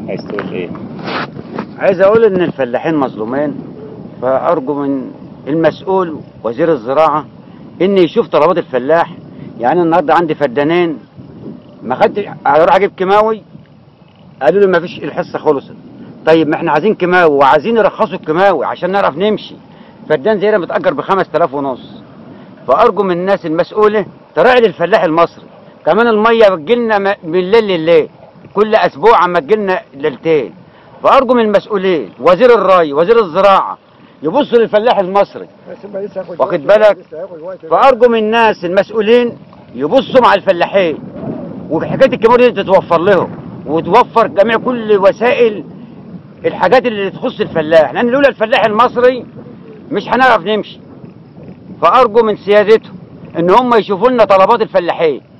عايز تقول ايه عايز اقول ان الفلاحين مظلومين فارجو من المسؤول وزير الزراعه ان يشوف طلبات الفلاح يعني النهارده عندي فدانين ما خدت اروح اجيب كيماوي قالوا لي ما فيش الحصه خلصت طيب ما احنا عايزين كيماوي وعايزين يرخصوا الكيماوي عشان نعرف نمشي فدان زي ده متاجر ب 5000 ونص فارجو من الناس المسؤوله تراعي للفلاح المصري كمان الميه بتجيلنا م- من الليل لليل كل اسبوع عم تجيلنا ليلتين فارجو من المسؤولين وزير الري وزير الزراعه يبصوا للفلاح المصري واخد بالك فارجو من الناس المسؤولين يبصوا مع الفلاحين وحكايه الكيماوي دي تتوفر لهم وتوفر جميع كل وسائل الحاجات اللي تخص الفلاح لان لولا الفلاح المصري مش هنعرف نمشي فارجو من سيادته ان هم يشوفوا لنا طلبات الفلاحين